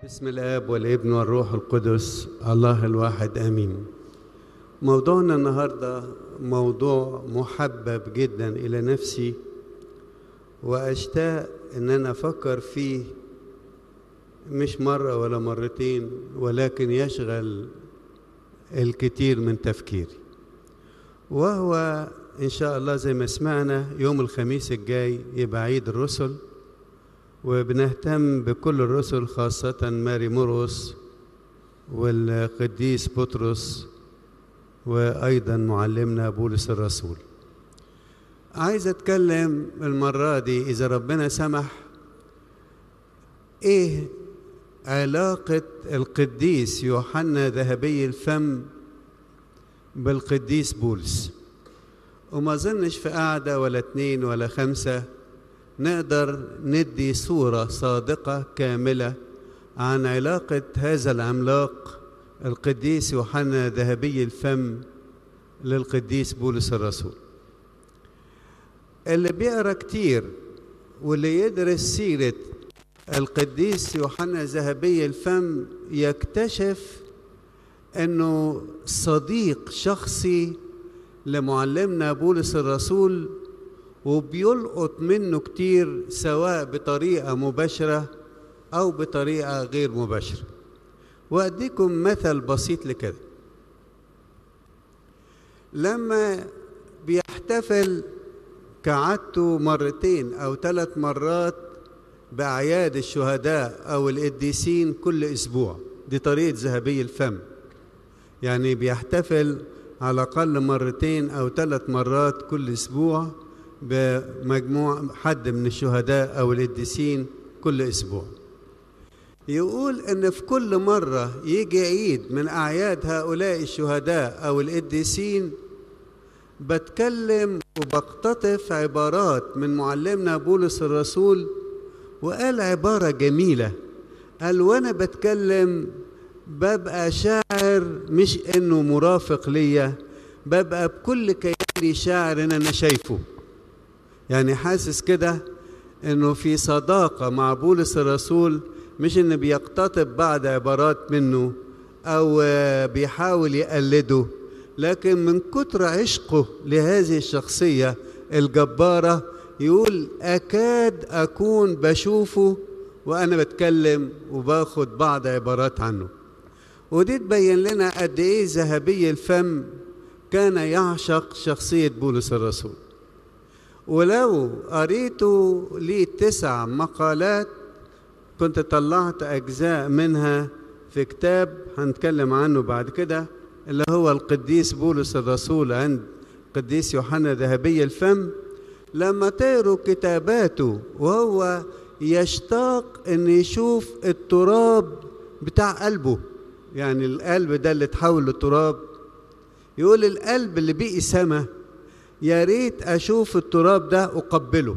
بسم الاب والابن والروح القدس الله الواحد امين موضوعنا النهارده موضوع محبب جدا الى نفسي واشتاق ان انا افكر فيه مش مره ولا مرتين ولكن يشغل الكثير من تفكيري وهو ان شاء الله زي ما سمعنا يوم الخميس الجاي يبقى عيد الرسل وبنهتم بكل الرسل خاصة ماري مرقس والقديس بطرس وأيضا معلمنا بولس الرسول عايز أتكلم المرة دي إذا ربنا سمح إيه علاقة القديس يوحنا ذهبي الفم بالقديس بولس وما ظنش في قعدة ولا اتنين ولا خمسة نقدر ندي صورة صادقة كاملة عن علاقة هذا العملاق القديس يوحنا ذهبي الفم للقديس بولس الرسول اللي بيقرا كتير واللي يدرس سيرة القديس يوحنا ذهبي الفم يكتشف انه صديق شخصي لمعلمنا بولس الرسول وبيلقط منه كتير سواء بطريقة مباشرة أو بطريقة غير مباشرة وأديكم مثل بسيط لكده لما بيحتفل كعادته مرتين أو ثلاث مرات بأعياد الشهداء أو القديسين كل أسبوع دي طريقة ذهبي الفم يعني بيحتفل على الأقل مرتين أو ثلاث مرات كل أسبوع بمجموع حد من الشهداء أو القديسين كل أسبوع يقول إن في كل مرة يجي عيد من أعياد هؤلاء الشهداء أو القديسين بتكلم وبقتطف عبارات من معلمنا بولس الرسول وقال عبارة جميلة قال وأنا بتكلم ببقى شاعر مش إنه مرافق ليا ببقى بكل كياني شاعر إن أنا شايفه يعني حاسس كده انه في صداقه مع بولس الرسول مش انه بيقتطب بعض عبارات منه او بيحاول يقلده لكن من كتر عشقه لهذه الشخصيه الجباره يقول اكاد اكون بشوفه وانا بتكلم وباخد بعض عبارات عنه ودي تبين لنا قد ايه ذهبي الفم كان يعشق شخصيه بولس الرسول ولو قريته لي تسع مقالات كنت طلعت أجزاء منها في كتاب هنتكلم عنه بعد كده اللي هو القديس بولس الرسول عند قديس يوحنا ذهبي الفم لما تقروا كتاباته وهو يشتاق ان يشوف التراب بتاع قلبه يعني القلب ده اللي اتحول لتراب يقول القلب اللي بقي سما يا ريت اشوف التراب ده اقبله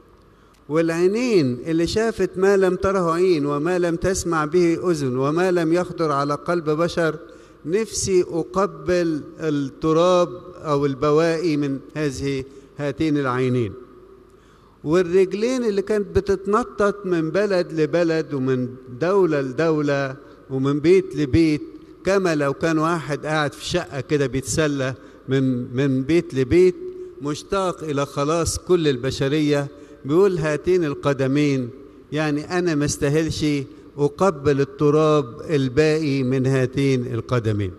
والعينين اللي شافت ما لم تره عين وما لم تسمع به اذن وما لم يخطر على قلب بشر نفسي اقبل التراب او البواقي من هذه هاتين العينين والرجلين اللي كانت بتتنطط من بلد لبلد ومن دولة لدولة ومن بيت لبيت كما لو كان واحد قاعد في شقة كده بيتسلى من من بيت لبيت مشتاق الى خلاص كل البشريه بيقول هاتين القدمين يعني انا ما استاهلش اقبل التراب الباقي من هاتين القدمين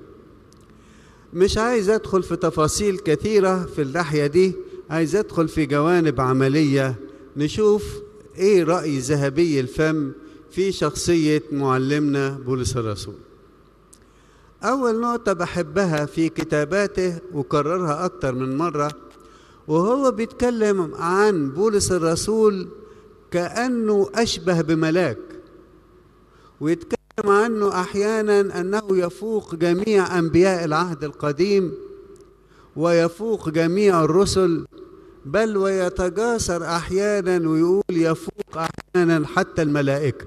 مش عايز ادخل في تفاصيل كثيره في الناحيه دي عايز ادخل في جوانب عمليه نشوف ايه راي ذهبي الفم في شخصيه معلمنا بولس الرسول أول نقطة بحبها في كتاباته وكررها أكتر من مرة وهو بيتكلم عن بولس الرسول كأنه أشبه بملاك ويتكلم عنه أحيانا أنه يفوق جميع أنبياء العهد القديم ويفوق جميع الرسل بل ويتجاسر أحيانا ويقول يفوق أحيانا حتى الملائكة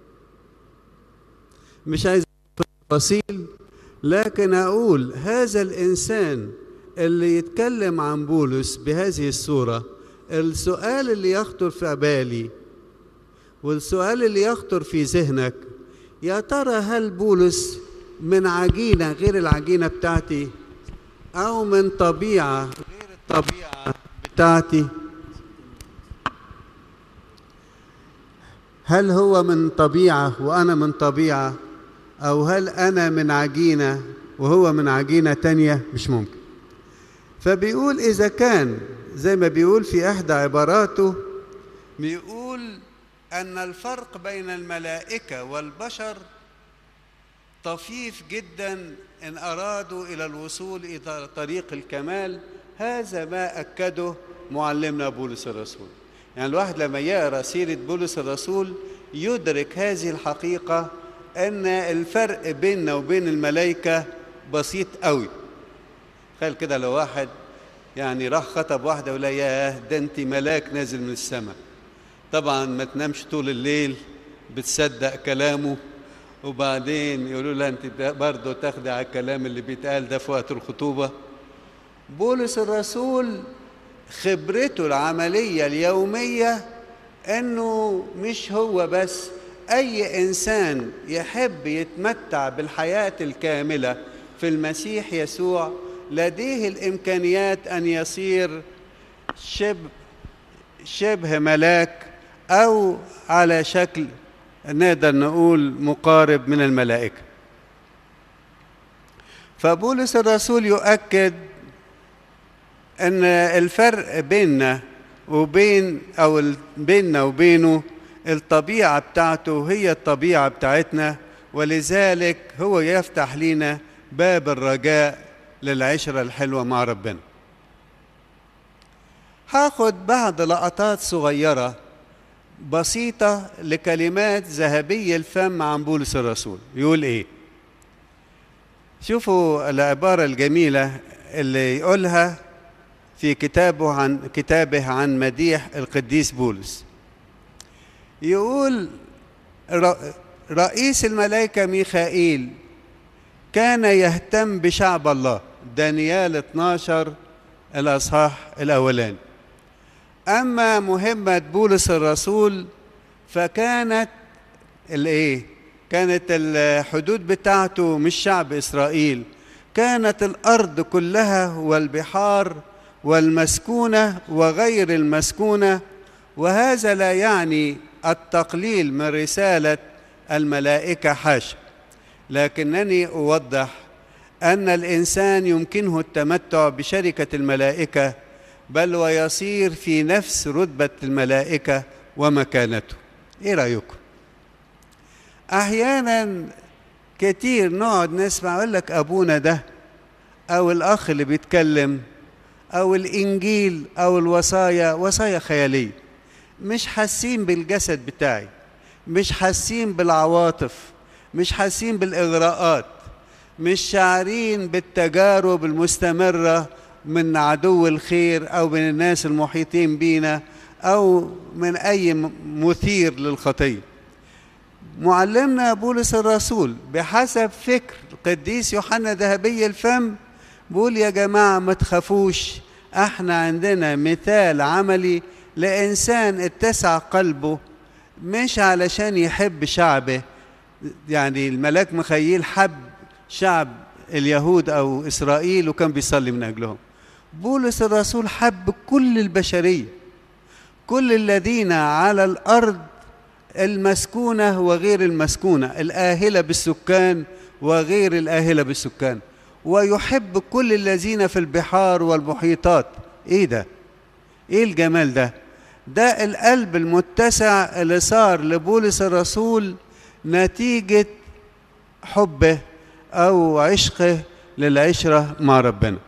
مش عايز تفاصيل لكن أقول هذا الإنسان اللي يتكلم عن بولس بهذه الصورة السؤال اللي يخطر في بالي والسؤال اللي يخطر في ذهنك يا ترى هل بولس من عجينة غير العجينة بتاعتي أو من طبيعة غير الطبيعة بتاعتي هل هو من طبيعة وأنا من طبيعة أو هل أنا من عجينة وهو من عجينة تانية مش ممكن فبيقول إذا كان زي ما بيقول في إحدى عباراته بيقول أن الفرق بين الملائكة والبشر طفيف جدا إن أرادوا إلى الوصول إلى طريق الكمال هذا ما أكده معلمنا بولس الرسول يعني الواحد لما يقرأ سيرة بولس الرسول يدرك هذه الحقيقة أن الفرق بيننا وبين الملائكة بسيط قوي تخيل كده لو واحد يعني راح خطب واحدة ولا ياه ده انت ملاك نازل من السماء طبعا ما تنامش طول الليل بتصدق كلامه وبعدين يقولوا لها انت برضه تاخدي على الكلام اللي بيتقال ده في وقت الخطوبة بولس الرسول خبرته العملية اليومية انه مش هو بس اي انسان يحب يتمتع بالحياة الكاملة في المسيح يسوع لديه الامكانيات ان يصير شبه شبه ملاك او على شكل نقدر نقول مقارب من الملائكه فبولس الرسول يؤكد ان الفرق بيننا وبين او بيننا وبينه الطبيعه بتاعته هي الطبيعه بتاعتنا ولذلك هو يفتح لنا باب الرجاء للعشره الحلوه مع ربنا هاخد بعض لقطات صغيره بسيطه لكلمات ذهبي الفم عن بولس الرسول يقول ايه شوفوا العباره الجميله اللي يقولها في كتابه عن كتابه عن مديح القديس بولس يقول رئيس الملائكه ميخائيل كان يهتم بشعب الله دانيال 12 الاصحاح الاولاني اما مهمه بولس الرسول فكانت الايه كانت الحدود بتاعته مش شعب اسرائيل كانت الارض كلها والبحار والمسكونه وغير المسكونه وهذا لا يعني التقليل من رساله الملائكه حاشا لكنني اوضح ان الانسان يمكنه التمتع بشركه الملائكه بل ويصير في نفس رتبه الملائكه ومكانته ايه رايكم احيانا كتير نقعد نسمع يقول لك ابونا ده او الاخ اللي بيتكلم او الانجيل او الوصايا وصايا خياليه مش حاسين بالجسد بتاعي مش حاسين بالعواطف مش حاسين بالاغراءات مش شاعرين بالتجارب المستمره من عدو الخير او من الناس المحيطين بينا او من اي مثير للخطيه معلمنا بولس الرسول بحسب فكر القديس يوحنا ذهبي الفم بيقول يا جماعه ما تخافوش احنا عندنا مثال عملي لانسان اتسع قلبه مش علشان يحب شعبه يعني الملاك مخيل حب شعب اليهود او اسرائيل وكان بيصلي من اجلهم بولس الرسول حب كل البشريه كل الذين على الارض المسكونه وغير المسكونه الاهله بالسكان وغير الاهله بالسكان ويحب كل الذين في البحار والمحيطات ايه ده ايه الجمال ده ده القلب المتسع اللي صار لبولس الرسول نتيجه حبه او عشقه للعشره مع ربنا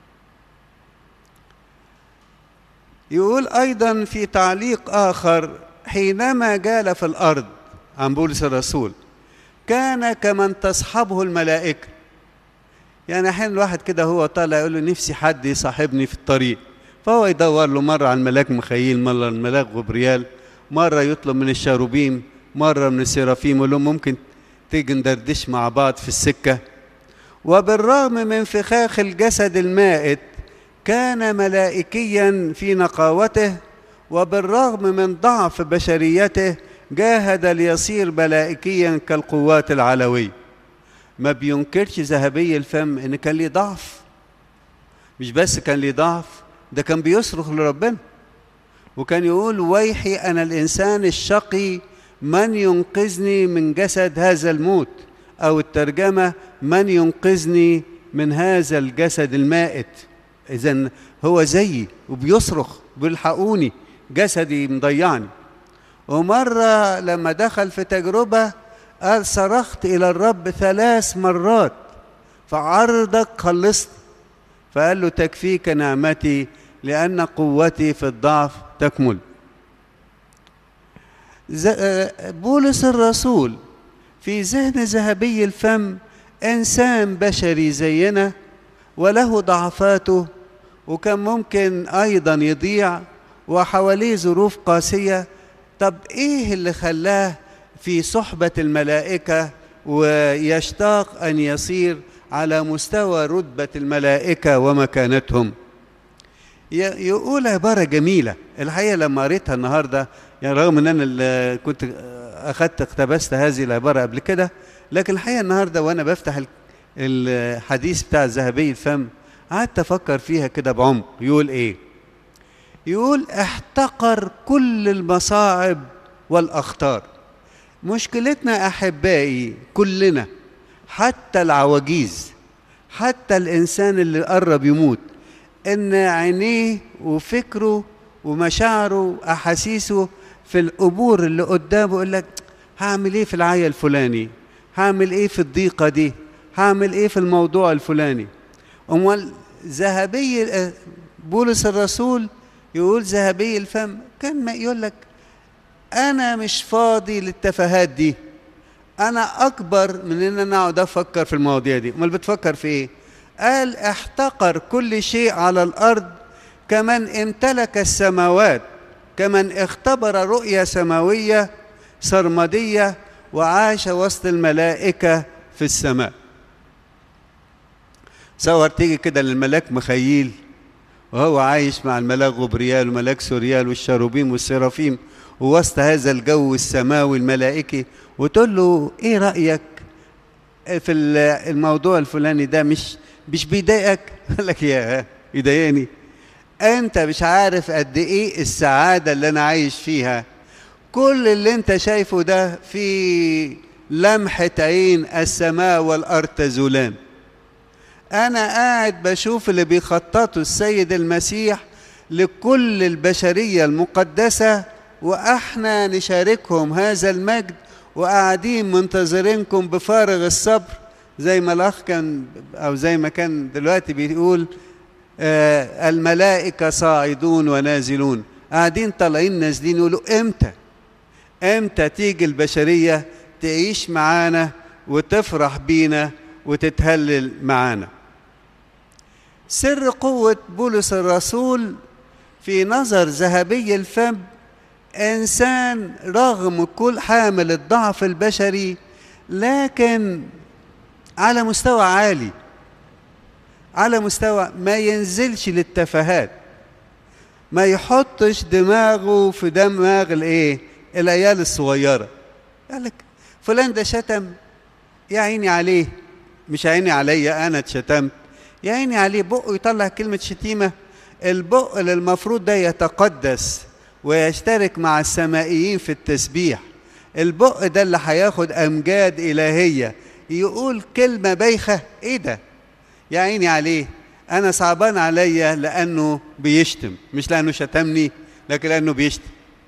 يقول ايضا في تعليق اخر حينما جال في الارض عن بولس الرسول كان كمن تصحبه الملائكه يعني احيانا الواحد كده هو طالع يقول له نفسي حد يصاحبني في الطريق فهو يدور له مره على الملاك مخيل مره الملاك غبريال مره يطلب من الشاروبيم مره من السرافيم يقول لهم ممكن تيجي ندردش مع بعض في السكه وبالرغم من فخاخ الجسد المائت كان ملائكيا في نقاوته وبالرغم من ضعف بشريته جاهد ليصير ملائكيا كالقوات العلوية ما بينكرش ذهبي الفم ان كان ليه ضعف مش بس كان ليه ضعف ده كان بيصرخ لربنا وكان يقول ويحي انا الانسان الشقي من ينقذني من جسد هذا الموت او الترجمه من ينقذني من هذا الجسد المائت اذا هو زيي وبيصرخ بيلحقوني جسدي مضيعني ومره لما دخل في تجربه قال صرخت الى الرب ثلاث مرات فعرضك خلصت فقال له تكفيك نعمتي لان قوتي في الضعف تكمل بولس الرسول في ذهن ذهبي الفم انسان بشري زينا وله ضعفاته وكان ممكن ايضا يضيع وحواليه ظروف قاسيه طب ايه اللي خلاه في صحبه الملائكه ويشتاق ان يصير على مستوى رتبه الملائكه ومكانتهم يقول عباره جميله الحقيقه لما قريتها النهارده يعني رغم ان انا اللي كنت اخذت اقتبست هذه العباره قبل كده لكن الحقيقه النهارده وانا بفتح الحديث بتاع الذهبي الفم قعدت افكر فيها كده بعمق يقول ايه يقول احتقر كل المصاعب والاخطار مشكلتنا احبائي كلنا حتى العواجيز حتى الانسان اللي قرب يموت ان عينيه وفكره ومشاعره واحاسيسه في الامور اللي قدامه يقول لك هعمل ايه في العيا الفلاني هعمل ايه في الضيقه دي هعمل ايه في الموضوع الفلاني امال ذهبي بولس الرسول يقول ذهبي الفم كان ما يقول لك انا مش فاضي للتفاهات دي انا اكبر من ان انا اقعد افكر في المواضيع دي امال بتفكر في ايه قال احتقر كل شيء على الارض كمن امتلك السماوات كمن اختبر رؤيه سماويه سرمديه وعاش وسط الملائكه في السماء صور تيجي كده للملاك مخيل وهو عايش مع الملاك غبريال وملاك سوريال والشاروبيم والسرافيم ووسط هذا الجو السماوي الملائكي وتقول له ايه رايك في الموضوع الفلاني ده مش مش بيضايقك قال لك يا يضايقني انت مش عارف قد ايه السعاده اللي انا عايش فيها كل اللي انت شايفه ده في لمحه عين السماء والارض تزولان انا قاعد بشوف اللي بيخططه السيد المسيح لكل البشريه المقدسه واحنا نشاركهم هذا المجد وقاعدين منتظرينكم بفارغ الصبر زي ما الاخ كان او زي ما كان دلوقتي بيقول آه الملائكه صاعدون ونازلون قاعدين طالعين نازلين يقولوا امتى امتى تيجي البشريه تعيش معانا وتفرح بينا وتتهلل معانا سر قوه بولس الرسول في نظر ذهبي الفم انسان رغم كل حامل الضعف البشري لكن على مستوى عالي على مستوى ما ينزلش للتفاهات ما يحطش دماغه في دماغ الايه العيال الصغيره قال لك فلان ده شتم يا عيني عليه مش عيني عليا انا اتشتمت يا عيني عليه بقه يطلع كلمه شتيمه البق اللي المفروض ده يتقدس ويشترك مع السمائيين في التسبيح البق ده اللي هياخد امجاد الهيه يقول كلمه بايخه ايه ده يا عيني عليه انا صعبان عليا لانه بيشتم مش لانه شتمني لكن لانه بيشتم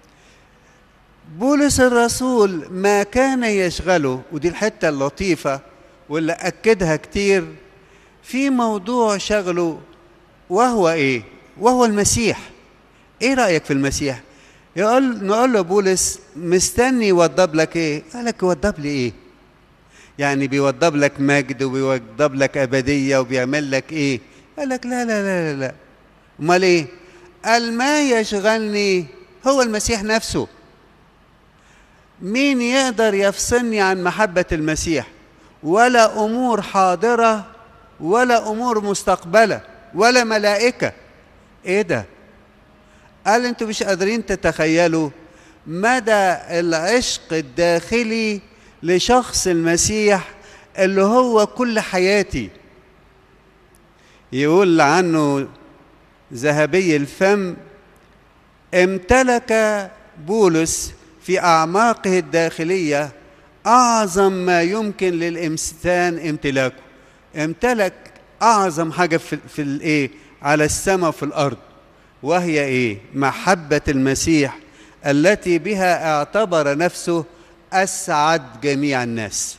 بولس الرسول ما كان يشغله ودي الحته اللطيفه واللي اكدها كتير في موضوع شغله وهو ايه وهو المسيح ايه رايك في المسيح يقول نقول له بولس مستني يوضب لك ايه قال لك يوضب لي ايه يعني بيوضب لك مجد وبيوضب لك ابديه وبيعمل لك ايه قال لك لا لا لا لا لا امال ايه قال ما يشغلني هو المسيح نفسه مين يقدر يفصلني عن محبه المسيح ولا امور حاضره ولا امور مستقبله ولا ملائكه ايه ده قال انتوا مش قادرين تتخيلوا مدى العشق الداخلي لشخص المسيح اللي هو كل حياتي يقول عنه ذهبي الفم امتلك بولس في اعماقه الداخليه اعظم ما يمكن للانسان امتلاكه امتلك اعظم حاجه في, في الايه على السماء وفي الارض وهي ايه محبه المسيح التي بها اعتبر نفسه اسعد جميع الناس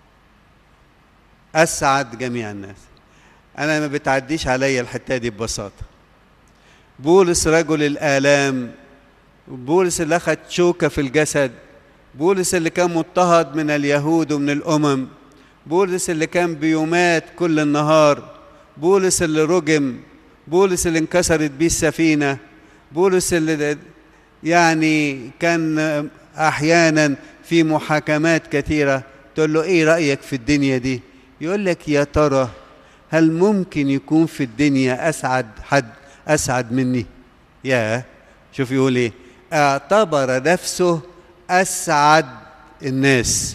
اسعد جميع الناس انا ما بتعديش عليا الحته دي ببساطه بولس رجل الالام بولس اللي اخذ شوكه في الجسد بولس اللي كان مضطهد من اليهود ومن الامم بولس اللي كان بيمات كل النهار بولس اللي رجم بولس اللي انكسرت بيه السفينه بولس اللي يعني كان احيانا في محاكمات كثيره تقول له ايه رايك في الدنيا دي يقول لك يا ترى هل ممكن يكون في الدنيا اسعد حد اسعد مني يا شوف يقول ايه اعتبر نفسه اسعد الناس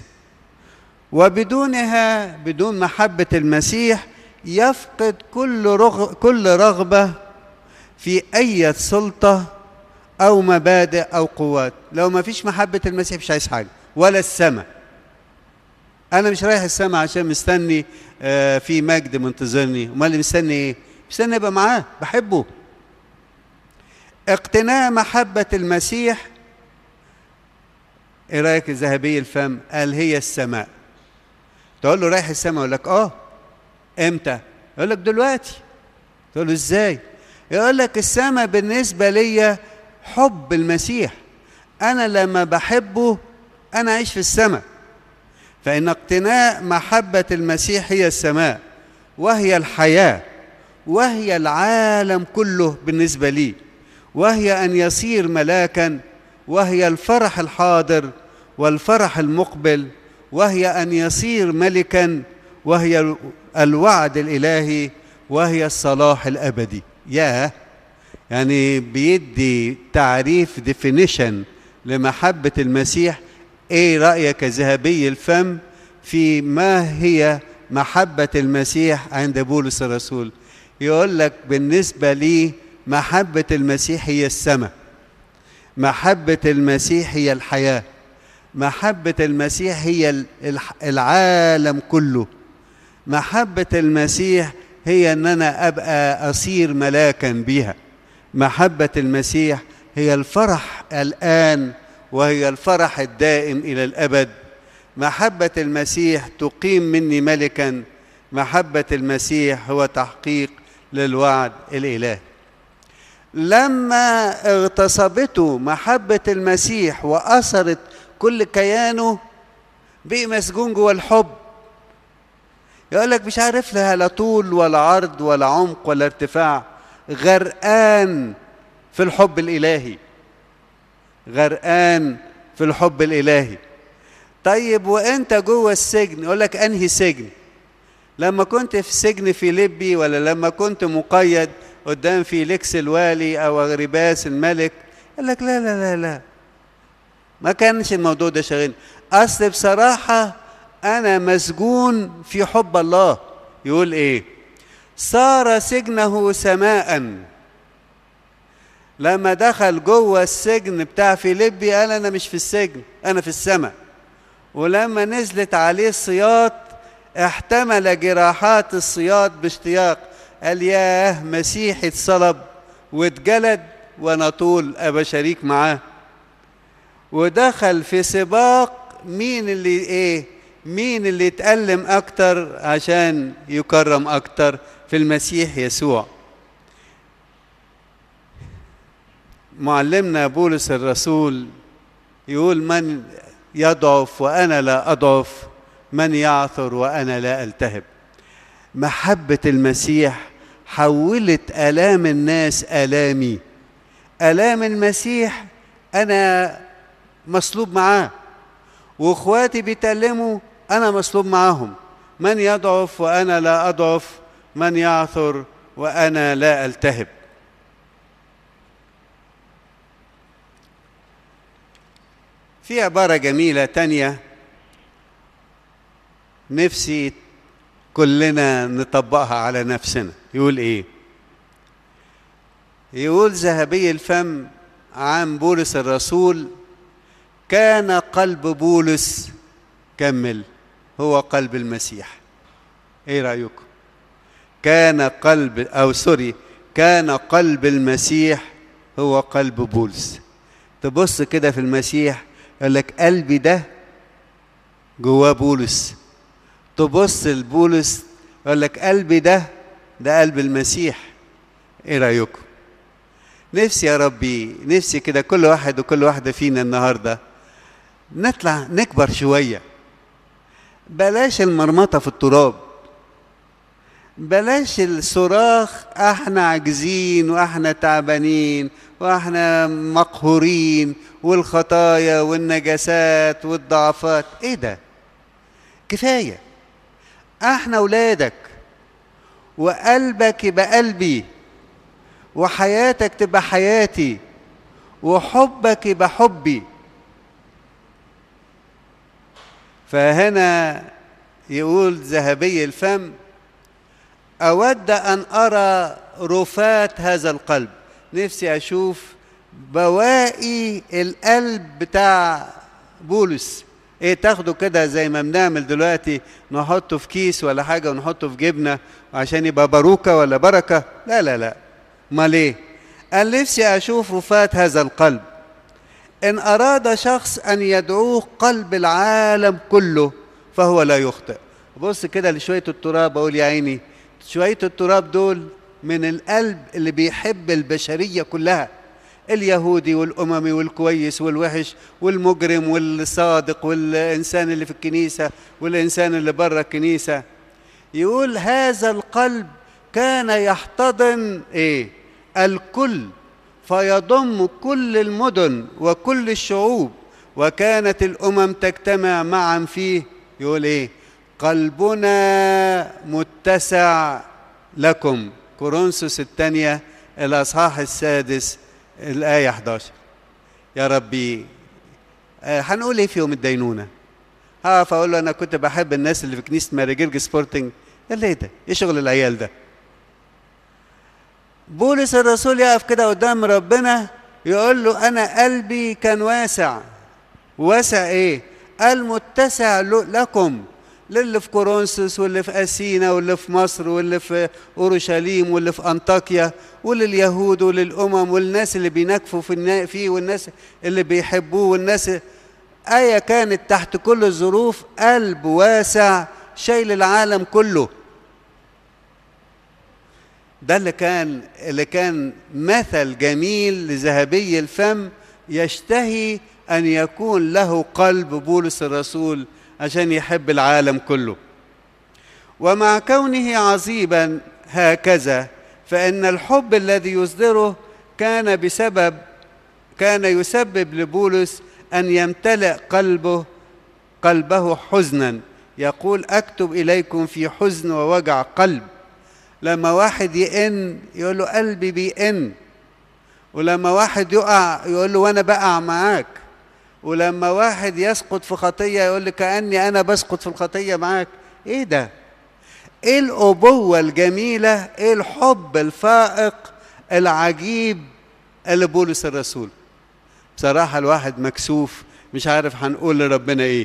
وبدونها بدون محبه المسيح يفقد كل رغ كل رغبه في اي سلطه او مبادئ او قوات لو ما فيش محبه المسيح مش عايز حاجه ولا السماء انا مش رايح السماء عشان مستني آه في مجد منتظرني امال اللي مستني ايه مستني ابقى معاه بحبه اقتناء محبه المسيح ايه رايك الذهبي الفم قال هي السماء تقول له رايح السماء يقول لك اه امتى يقول لك دلوقتي تقول له ازاي يقول لك السماء بالنسبه ليا حب المسيح انا لما بحبه انا اعيش في السماء فان اقتناء محبه المسيح هي السماء وهي الحياه وهي العالم كله بالنسبه لي وهي ان يصير ملاكا وهي الفرح الحاضر والفرح المقبل وهي ان يصير ملكا وهي الوعد الالهي وهي الصلاح الابدي ياه يعني بيدي تعريف ديفينيشن لمحبه المسيح ايه رايك ذهبي الفم في ما هي محبه المسيح عند بولس الرسول يقول لك بالنسبه لي محبه المسيح هي السماء محبه المسيح هي الحياه محبه المسيح هي العالم كله محبه المسيح هي ان انا ابقى اصير ملاكا بها محبه المسيح هي الفرح الان وهي الفرح الدائم الى الابد محبه المسيح تقيم مني ملكا محبه المسيح هو تحقيق للوعد الالهي لما اغتصبته محبه المسيح واثرت كل كيانه بقي مسجون جوه الحب يقول لك مش عارف لها لا طول ولا عرض ولا عمق ولا ارتفاع غرقان في الحب الالهي غرقان في الحب الالهي طيب وانت جوه السجن يقول لك انهي سجن لما كنت في سجن فيليبي ولا لما كنت مقيد قدام فيليكس الوالي او غريباس الملك يقول لك لا لا لا لا ما كانش الموضوع ده شاغلني اصل بصراحه انا مسجون في حب الله يقول ايه صار سجنه سماء لما دخل جوه السجن بتاع فيليبي قال انا مش في السجن انا في السماء ولما نزلت عليه الصياط احتمل جراحات الصياط باشتياق قال ياه مسيح اتصلب واتجلد وانا طول ابقى شريك معاه ودخل في سباق مين اللي ايه مين اللي يتألم اكتر عشان يكرم اكتر في المسيح يسوع معلمنا بولس الرسول يقول من يضعف وانا لا اضعف من يعثر وانا لا التهب محبه المسيح حولت الام الناس الامي الام المسيح انا مصلوب معاه واخواتي بيتألموا انا مصلوب معاهم من يضعف وانا لا اضعف من يعثر وانا لا التهب في عبارة جميلة تانية نفسي كلنا نطبقها على نفسنا يقول ايه يقول ذهبي الفم عن بولس الرسول كان قلب بولس كمل هو قلب المسيح ايه رايكم كان قلب او سوري كان قلب المسيح هو قلب بولس تبص كده في المسيح يقول لك قلبي ده جواه بولس تبص لبولس يقول لك قلبي ده ده قلب المسيح ايه رايكم نفسي يا ربي نفسي كده كل واحد وكل واحده فينا النهارده نطلع نكبر شويه بلاش المرمطه في التراب بلاش الصراخ احنا عاجزين واحنا تعبانين واحنا مقهورين والخطايا والنجاسات والضعفات ايه ده كفايه احنا اولادك وقلبك يبقى قلبي وحياتك تبقى حياتي وحبك يبقى حبي فهنا يقول ذهبي الفم اود ان ارى رفات هذا القلب نفسي اشوف بواقي القلب بتاع بولس ايه تاخده كده زي ما بنعمل دلوقتي نحطه في كيس ولا حاجه ونحطه في جبنه عشان يبقى باروكه ولا بركه لا لا لا امال ايه قال نفسي اشوف رفات هذا القلب ان اراد شخص ان يدعوه قلب العالم كله فهو لا يخطئ بص كده لشويه التراب اقول يا عيني شويه التراب دول من القلب اللي بيحب البشريه كلها اليهودي والاممي والكويس والوحش والمجرم والصادق والانسان اللي في الكنيسه والانسان اللي بره الكنيسه يقول هذا القلب كان يحتضن ايه الكل فيضم كل المدن وكل الشعوب وكانت الامم تجتمع معا فيه يقول ايه قلبنا متسع لكم كورنثوس الثانيه الاصحاح السادس الآية 11 يا ربي آه هنقول ايه في يوم الدينونة؟ هقف اقول له انا كنت بحب الناس اللي في كنيسة ماريجيرج سبورتنج قال لي ايه ده؟ ايه شغل العيال ده؟ بولس الرسول يقف كده قدام ربنا يقول له انا قلبي كان واسع واسع ايه؟ قال متسع لكم للي في كورنثوس واللي في اثينا واللي في مصر واللي في اورشليم واللي في انطاكيا ولليهود وللامم والناس اللي بينكفوا في فيه والناس اللي بيحبوه والناس آية كانت تحت كل الظروف قلب واسع شايل العالم كله ده اللي كان اللي كان مثل جميل لذهبي الفم يشتهي ان يكون له قلب بولس الرسول عشان يحب العالم كله ومع كونه عظيما هكذا فان الحب الذي يصدره كان بسبب كان يسبب لبولس ان يمتلئ قلبه قلبه حزنا يقول اكتب اليكم في حزن ووجع قلب لما واحد يئن يقول له قلبي بيئن ولما واحد يقع يقول له وانا بقع معاك ولما واحد يسقط في خطيه يقول لي كاني انا بسقط في الخطيه معاك ايه ده ايه الابوه الجميله ايه الحب الفائق العجيب اللي بولس الرسول بصراحه الواحد مكسوف مش عارف هنقول لربنا ايه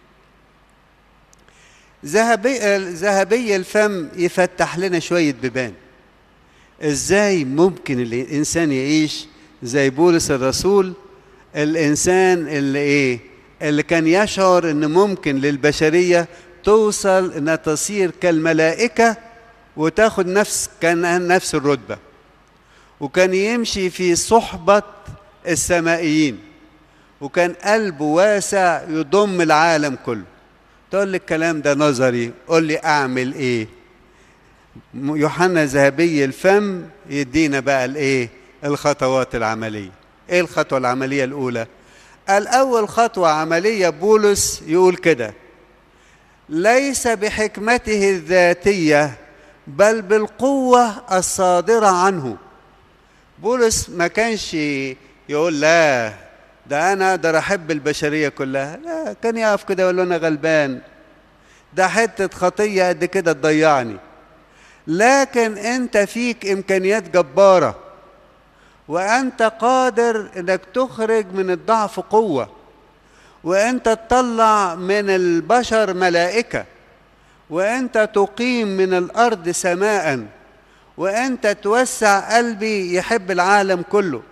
ذهبي ذهبي الفم يفتح لنا شويه بيبان ازاي ممكن الانسان يعيش زي بولس الرسول الانسان اللي ايه اللي كان يشعر ان ممكن للبشريه توصل انها تصير كالملائكه وتاخد نفس كان نفس الرتبه وكان يمشي في صحبه السمائيين وكان قلبه واسع يضم العالم كله تقول لي الكلام ده نظري قول لي اعمل ايه يوحنا ذهبي الفم يدينا بقى الايه الخطوات العمليه ايه الخطوه العمليه الاولى الاول خطوه عمليه بولس يقول كده ليس بحكمته الذاتيه بل بالقوه الصادره عنه بولس ما كانش يقول لا ده انا اقدر احب البشريه كلها لا كان يقف كده يقول له انا غلبان ده حته خطيه قد كده تضيعني لكن انت فيك امكانيات جباره وانت قادر انك تخرج من الضعف قوه وانت تطلع من البشر ملائكه وانت تقيم من الارض سماء وانت توسع قلبي يحب العالم كله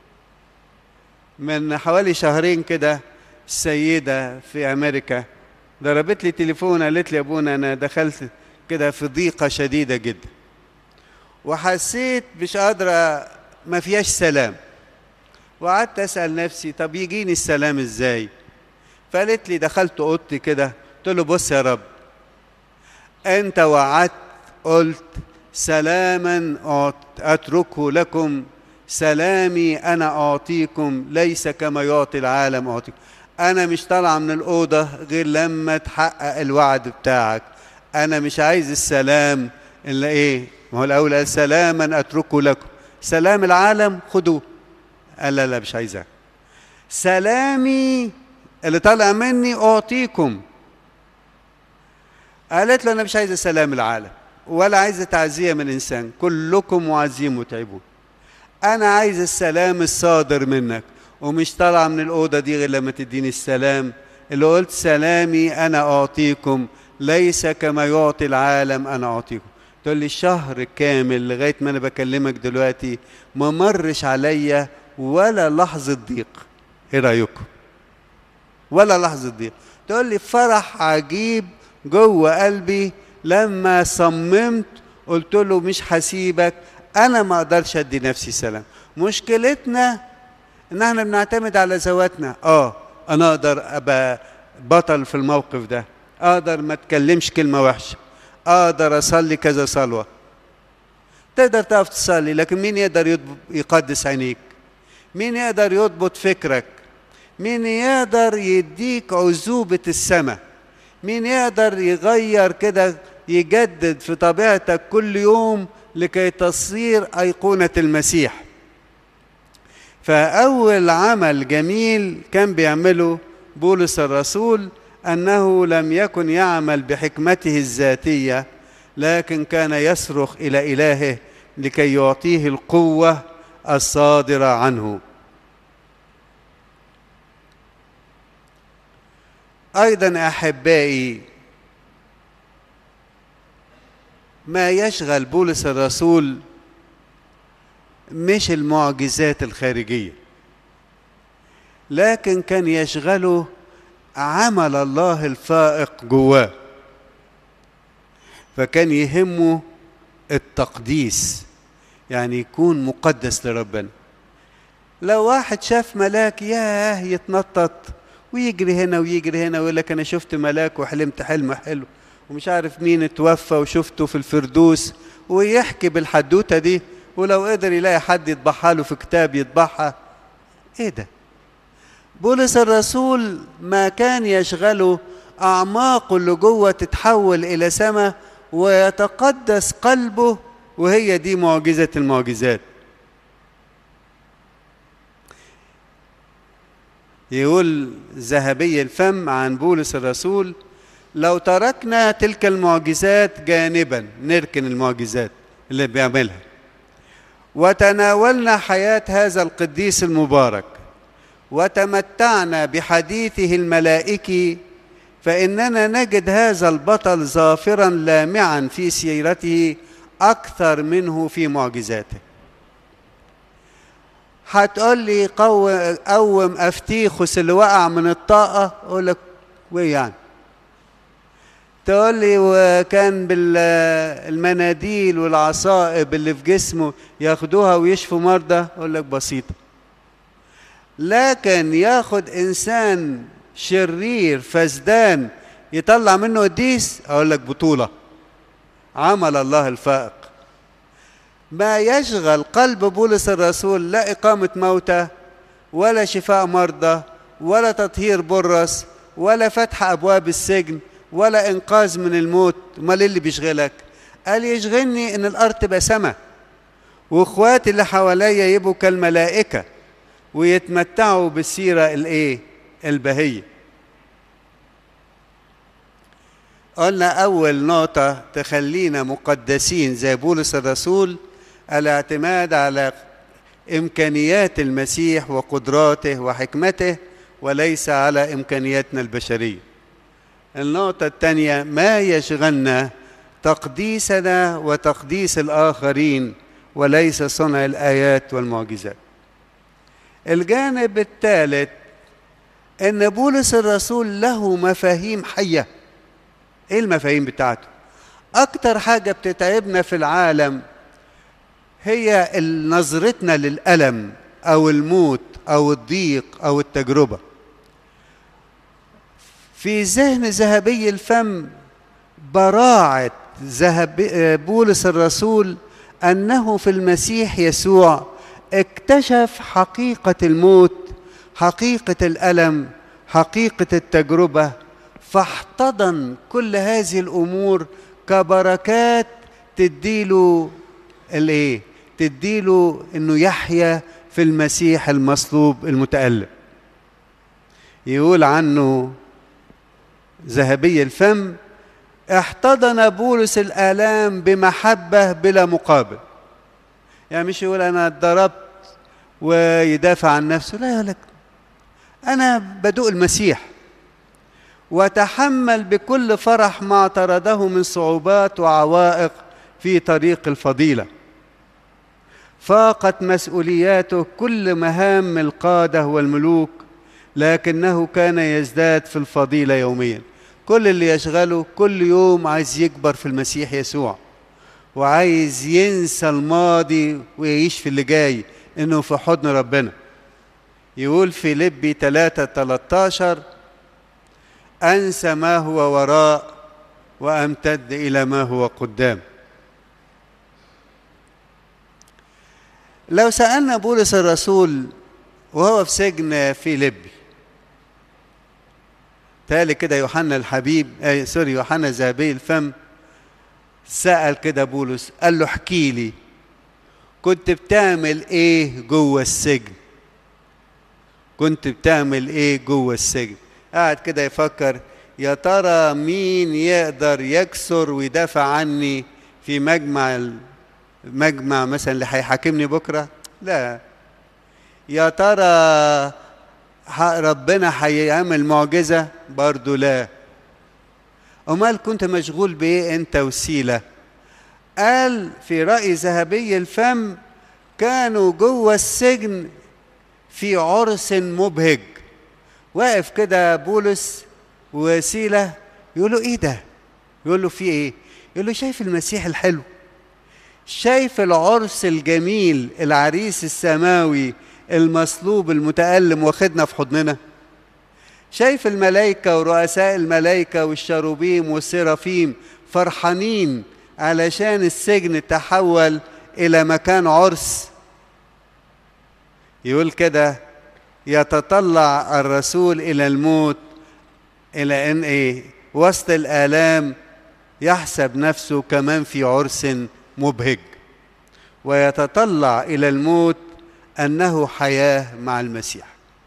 من حوالي شهرين كده السيده في امريكا ضربت لي تليفون قالت لي يا ابونا انا دخلت كده في ضيقه شديده جدا وحسيت مش قادره ما فيهاش سلام وقعدت اسال نفسي طب يجيني السلام ازاي فقالت لي دخلت اوضتي كده قلت له بص يا رب انت وعدت قلت سلاما اتركه لكم سلامي انا اعطيكم ليس كما يعطي العالم اعطيكم انا مش طالعه من الاوضه غير لما تحقق الوعد بتاعك انا مش عايز السلام الا ايه ما هو الاول قال سلاما اتركه لكم سلام العالم خدوه قال لا لا مش عايزاه سلامي اللي طالع مني اعطيكم قالت له انا مش عايزه سلام العالم ولا عايزه تعزيه من انسان كلكم معزين متعبون انا عايز السلام الصادر منك ومش طالعه من الاوضه دي غير لما تديني السلام اللي قلت سلامي انا اعطيكم ليس كما يعطي العالم انا اعطيكم تقول لي شهر كامل لغايه ما انا بكلمك دلوقتي ما مرش عليا ولا لحظه ضيق ايه رايكم ولا لحظه ضيق تقول لي فرح عجيب جوه قلبي لما صممت قلت له مش هسيبك انا ما اقدرش ادي نفسي سلام مشكلتنا ان احنا بنعتمد على ذواتنا اه انا اقدر ابقى بطل في الموقف ده اقدر ما اتكلمش كلمه وحشه اقدر اصلي كذا صلوه تقدر تقف تصلي لكن مين يقدر يقدس عينيك مين يقدر يضبط فكرك مين يقدر يديك عزوبه السماء مين يقدر يغير كده يجدد في طبيعتك كل يوم لكي تصير ايقونه المسيح فاول عمل جميل كان بيعمله بولس الرسول انه لم يكن يعمل بحكمته الذاتيه لكن كان يصرخ الى الهه لكي يعطيه القوه الصادره عنه ايضا احبائي ما يشغل بولس الرسول مش المعجزات الخارجيه لكن كان يشغله عمل الله الفائق جواه فكان يهمه التقديس يعني يكون مقدس لربنا لو واحد شاف ملاك ياه يتنطط ويجري هنا ويجري هنا ويقول لك انا شفت ملاك وحلمت حلم حلو ومش عارف مين اتوفى وشفته في الفردوس ويحكي بالحدوته دي ولو قدر يلاقي حد يطبعها له في كتاب يطبعها ايه ده بولس الرسول ما كان يشغله اعماقه اللي جوه تتحول الى سماء ويتقدس قلبه وهي دي معجزه المعجزات يقول ذهبي الفم عن بولس الرسول لو تركنا تلك المعجزات جانبا نركن المعجزات اللي بيعملها وتناولنا حياه هذا القديس المبارك وتمتعنا بحديثه الملائكي فاننا نجد هذا البطل ظافرا لامعا في سيرته اكثر منه في معجزاته هتقول لي قوم قوم افتيخس اللي وقع من الطاقه اقول لك وايه يعني تقول لي وكان بالمناديل والعصائب اللي في جسمه ياخدوها ويشفوا مرضى اقول لك بسيطه لكن ياخد انسان شرير فسدان يطلع منه قديس اقول لك بطوله عمل الله الفائق ما يشغل قلب بولس الرسول لا اقامه موتى ولا شفاء مرضى ولا تطهير برص ولا فتح ابواب السجن ولا انقاذ من الموت امال اللي بيشغلك قال يشغلني ان الارض تبقى سما واخواتي اللي حواليا يبقوا كالملائكه ويتمتعوا بالسيرة الايه البهية قلنا أول نقطة تخلينا مقدسين زي بولس الرسول الاعتماد على إمكانيات المسيح وقدراته وحكمته وليس على إمكانياتنا البشرية النقطة الثانية ما يشغلنا تقديسنا وتقديس الآخرين وليس صنع الآيات والمعجزات الجانب الثالث ان بولس الرسول له مفاهيم حيه ايه المفاهيم بتاعته اكتر حاجه بتتعبنا في العالم هي نظرتنا للالم او الموت او الضيق او التجربه في ذهن ذهبي الفم براعه ذهب بولس الرسول انه في المسيح يسوع اكتشف حقيقه الموت حقيقه الالم حقيقه التجربه فاحتضن كل هذه الامور كبركات تديله الايه تديله انه يحيا في المسيح المصلوب المتالم يقول عنه ذهبي الفم احتضن بولس الالام بمحبه بلا مقابل يعني مش يقول انا اتضربت ويدافع عن نفسه لا يقول لك انا بدوق المسيح وتحمل بكل فرح ما اعترضه من صعوبات وعوائق في طريق الفضيله فاقت مسؤولياته كل مهام القاده والملوك لكنه كان يزداد في الفضيله يوميا كل اللي يشغله كل يوم عايز يكبر في المسيح يسوع وعايز ينسى الماضي ويعيش في اللي جاي انه في حضن ربنا يقول في لبي 3 13 انسى ما هو وراء وامتد الى ما هو قدام لو سالنا بولس الرسول وهو في سجن في لبي تالي كده يوحنا الحبيب آه سوري يوحنا ذهبي الفم سأل كده بولس قال له احكي لي كنت بتعمل ايه جوه السجن كنت بتعمل ايه جوه السجن قاعد كده يفكر يا ترى مين يقدر يكسر ويدافع عني في مجمع المجمع مثلا اللي هيحاكمني بكره لا يا ترى ربنا هيعمل معجزه برضو لا امال كنت مشغول بايه انت وسيله قال في راي ذهبي الفم كانوا جوه السجن في عرس مبهج واقف كده بولس وسيله يقول له ايه ده يقول له في ايه يقول له شايف المسيح الحلو شايف العرس الجميل العريس السماوي المصلوب المتألم واخدنا في حضننا شايف الملائكة ورؤساء الملائكة والشروبيم والسرافيم فرحانين علشان السجن تحول إلى مكان عرس يقول كده يتطلع الرسول إلى الموت إلى أن إيه وسط الآلام يحسب نفسه كمان في عرس مبهج ويتطلع إلى الموت أنه حياة مع المسيح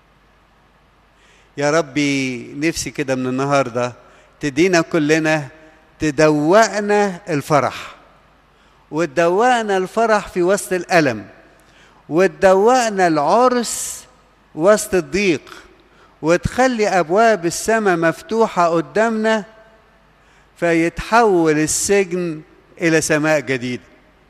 يا ربي نفسي كده من النهارده تدينا كلنا تدوقنا الفرح وتدوقنا الفرح في وسط الألم وتدوقنا العرس وسط الضيق وتخلي أبواب السماء مفتوحة قدامنا فيتحول السجن إلى سماء جديدة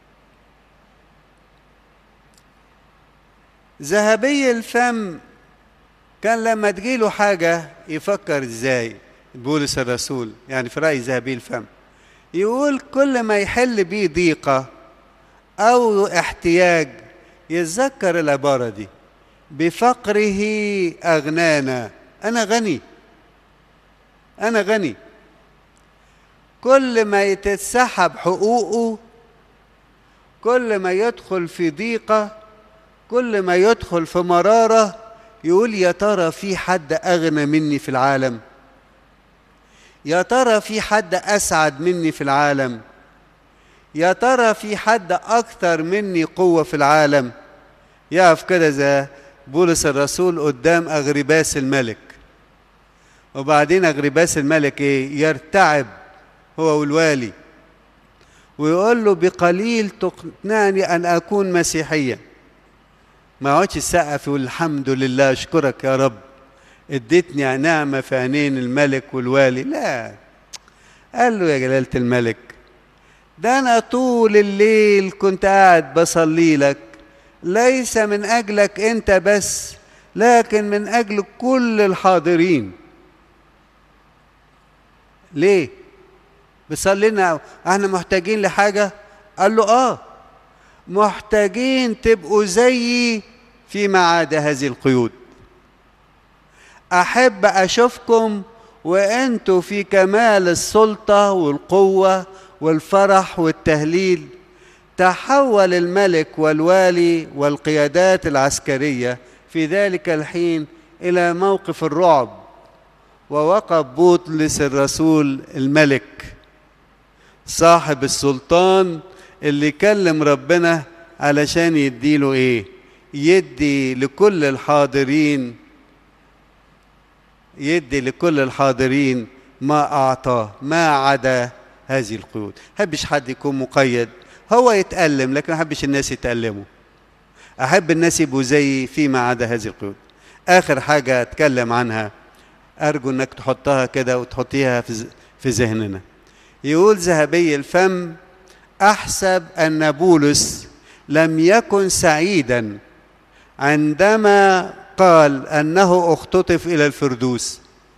ذهبي الفم كان لما تجيله حاجة يفكر ازاي بولس الرسول يعني في رأي ذهبي الفم يقول كل ما يحل بيه ضيقة أو احتياج يتذكر العبارة دي بفقره أغنانا أنا غني أنا غني كل ما يتسحب حقوقه كل ما يدخل في ضيقة كل ما يدخل في مرارة يقول يا ترى في حد أغنى مني في العالم يا ترى في حد أسعد مني في العالم يا ترى في حد أكثر مني قوة في العالم يقف كده زي بولس الرسول قدام أغرباس الملك وبعدين أغرباس الملك إيه يرتعب هو والوالي ويقول له بقليل تقنعني أن أكون مسيحيا ما يقعدش السقف يقول الحمد لله أشكرك يا رب اديتني نعمة في عينين الملك والوالي لا قال له يا جلالة الملك ده أنا طول الليل كنت قاعد بصلي لك ليس من أجلك أنت بس لكن من أجل كل الحاضرين ليه بيصلي لنا احنا محتاجين لحاجة قال له اه محتاجين تبقوا زيي فيما عدا هذه القيود احب اشوفكم وانتوا في كمال السلطة والقوة والفرح والتهليل تحول الملك والوالي والقيادات العسكرية في ذلك الحين إلى موقف الرعب ووقف بطلس الرسول الملك صاحب السلطان اللي كلم ربنا علشان يديله ايه يدي لكل الحاضرين يدي لكل الحاضرين ما اعطاه ما عدا هذه القيود حبش حد يكون مقيد هو يتألم لكن ما احبش الناس يتألموا احب الناس يبقوا زيي فيما عدا هذه القيود اخر حاجه اتكلم عنها ارجو انك تحطها كده وتحطيها في في ذهننا يقول ذهبي الفم احسب ان بولس لم يكن سعيدا عندما قال انه اختطف الى الفردوس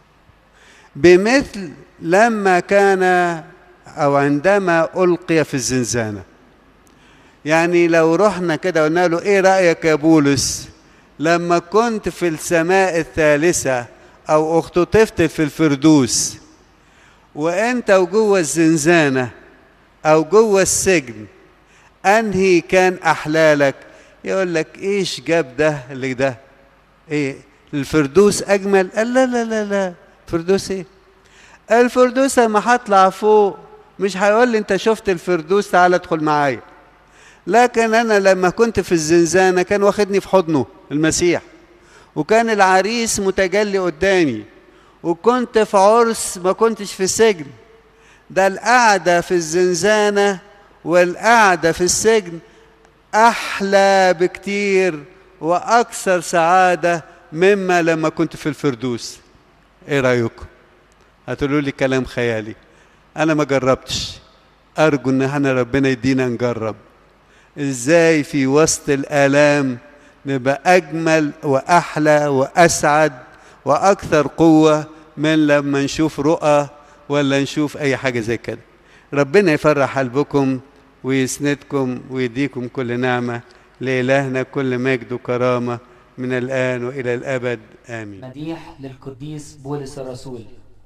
بمثل لما كان او عندما القي في الزنزانه يعني لو رحنا كده قلنا له ايه رايك يا بولس لما كنت في السماء الثالثه او اختطفت في الفردوس وانت وجوه الزنزانه او جوه السجن انهي كان احلالك يقول لك ايش جاب ده اللي ده ايه الفردوس اجمل قال لا لا لا لا فردوس ايه الفردوس لما هطلع فوق مش هيقول لي انت شفت الفردوس تعال ادخل معايا لكن انا لما كنت في الزنزانه كان واخدني في حضنه المسيح وكان العريس متجلي قدامي وكنت في عرس ما كنتش في السجن ده القعده في الزنزانه والقعده في السجن احلى بكتير واكثر سعاده مما لما كنت في الفردوس ايه رايكم هتقولوا لي كلام خيالي انا ما جربتش ارجو ان احنا ربنا يدينا نجرب ازاي في وسط الالام نبقى اجمل واحلى واسعد واكثر قوه من لما نشوف رؤى ولا نشوف اي حاجه زي كده ربنا يفرح قلبكم ويسندكم ويديكم كل نعمه لالهنا كل مجد وكرامه من الان والى الابد امين مديح للقديس بولس الرسول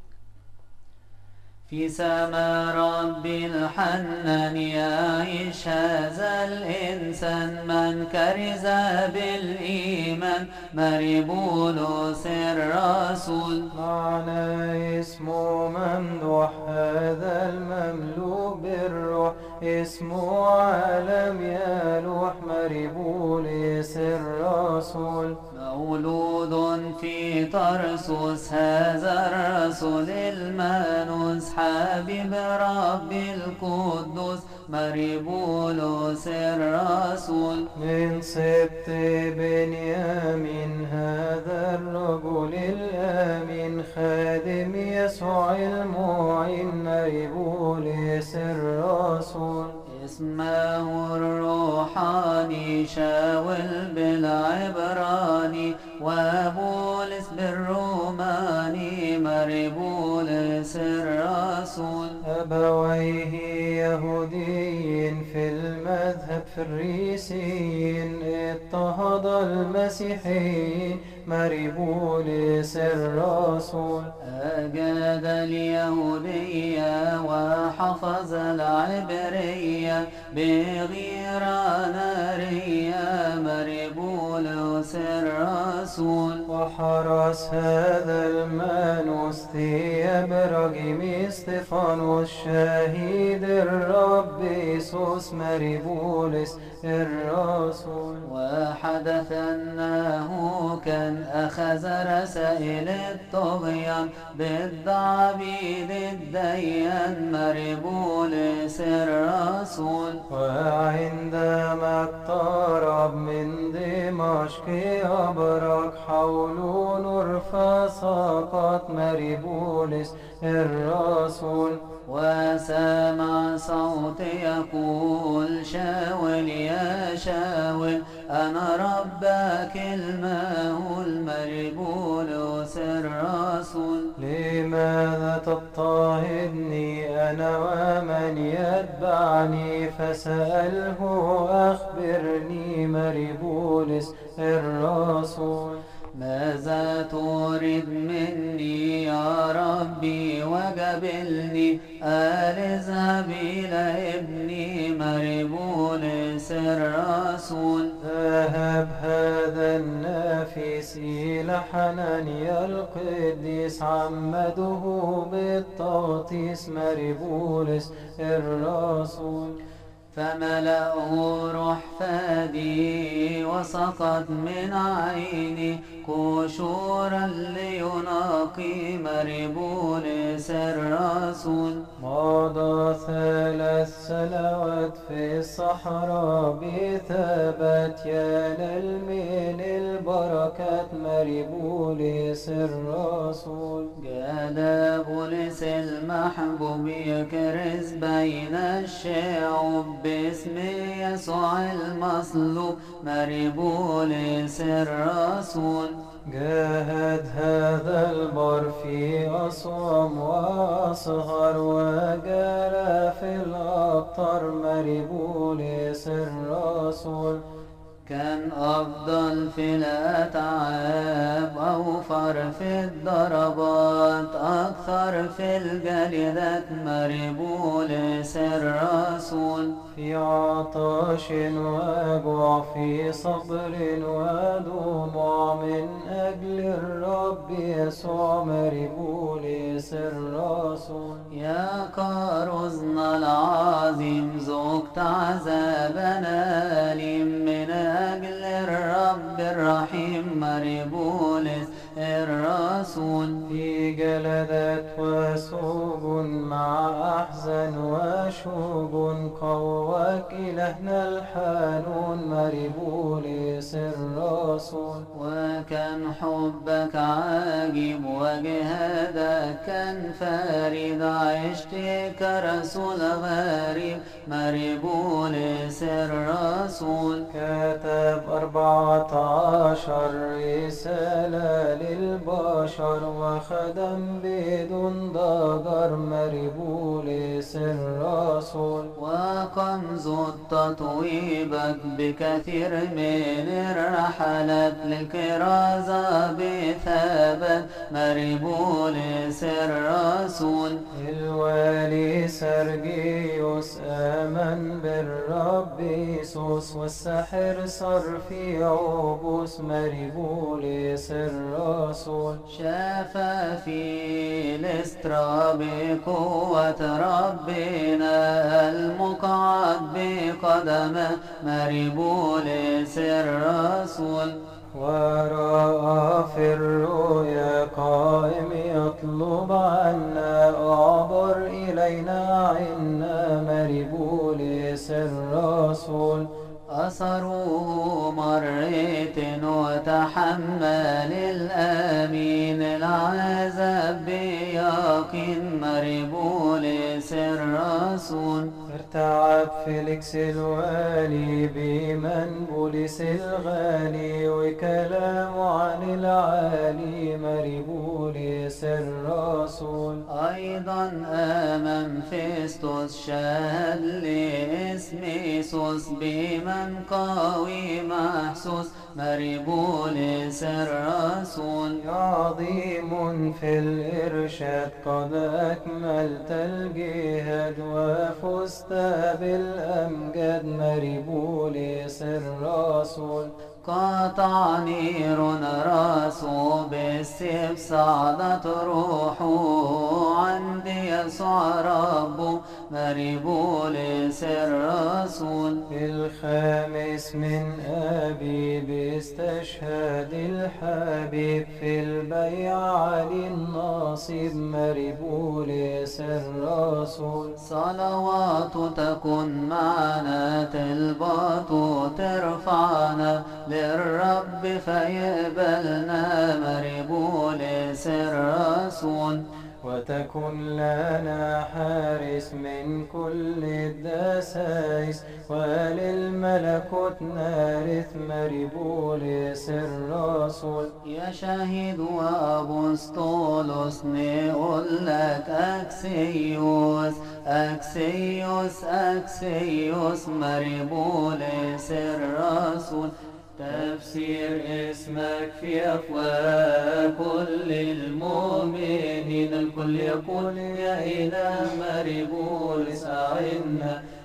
في سماء رب الحنان يعيش هذا الإنسان من كرز بالإيمان مربولوس الرسول معنى اسمه ممدوح هذا المملوء بالروح اسمه عالم يلوح مربولس الرسول مولود في طرسوس هذا الرسول المانوس حبيب رب القدوس مريبولوس الرسول من سبط بنيامين هذا الرجل الآمين خادم يسوع المعين مريبولس الرسول اسمه الروحاني شاول بالعبراني وبولس بالروماني مربولس الرسول أبويه يهوديين في المذهب فريسيين اضطهد المسيحيين مريبولس الرسول أجاد اليهودية وحفظ العبرية بغيرة نارية مربولس الرسول وحرس هذا المانوس ثياب رجم استفانوس شهيد الرب يسوس مريبولس الرسول وحدث أنه من أخذ رسائل الطغيان ضد عبيد الديان مربولس الرسول وعندما اقترب من دمشق أبرق حوله نور فسقط مربولس الرسول وسمع صوت يقول شاول يا شاول أنا ربك المهول مربولس الرسول لماذا تضطهدني أنا ومن يتبعني فسأله أخبرني مربولس الرسول ماذا تريد مني يا ربي وقبلني قال اذهب إلى ابني مربولس الرسول ذهب هذا النافس إلى حنانيا القديس عمده بالتغطيس مربولس الرسول فملأه روح فادي وسقط من عيني قشورا ليناقي مربولس الرسول مضى ثلاث سنوات في الصحراء بثبات ينال من البركات مربولس الرسول جاد بولس المحبوب يكرز بين الشعوب باسم يسوع المصلوب مربولس الرسول جاهد هذا البر في أصوم وأصغر وجرى في الأبطر مربولس الرسول كان أفضل في الأتعاب أوفر في الضربات أكثر في الجلدات مربولس الرسول في عطش وجوع في صبر ودموع من أجل الرب يسوع مربولس الرسول يا كارزنا العظيم ذقت عذابنا أليم من أجل الرب الرحيم مربولس الرسول في جلدات وسوق مع أحزان وشوق قوك إلهنا الحنون مربولس الرسول وكان حبك عاجب وجهادك كان فريد عشت كرسول غريب مربولس الرسول كتب أربعة عشر رسالة للبشر وخدم بدون ضجر مربولس الرسول وكنز التطويبك بكثير من الرحلات للكرازة بثبات مربولس الرسول الوالي سرجيوس آمن بالرب يسوس والسحر صار في عبوس مربولس الرسول شفى في الاسترا بقوة ربنا المقعد بقدمه مربولس الرسول ورأى في الرؤيا قائم يطلب عنا أعبر إلينا عنا مربولس الرسول أثروا مريت وتحمل الأمين العذاب بيقين مربولس الرسول ارتعب فيليكس الوالي بمن بولس الغالي وكلامه عن العالي مربولس الرسول أيضا أمام فيستوس شهد لاسم يسوس بمن قوي محسوس مربولس الرسول عظيم في الإرشاد قد أكملت الجهاد وفزت بالأمجاد مربولس الرسول قطع نير راسه بالسيف صعدت روحه عندي يسوع ربه مربولس الرسول الخامس من أبي استشهاد الحبيب في البيع علي الناصب ماري بولس الرسول صلوات تكن معنا تلبط ترفعنا للرب فيقبلنا مربولس الرسول وتكن لنا حارس من كل الدسائس وللملكوت نارث مربولس الرسول يا شاهد وابسطولوس نقول لك اكسيوس اكسيوس اكسيوس مربولس الرسول تفسير اسمك في أفواه كل المؤمنين الكل يقول يا إله مربولس أعنا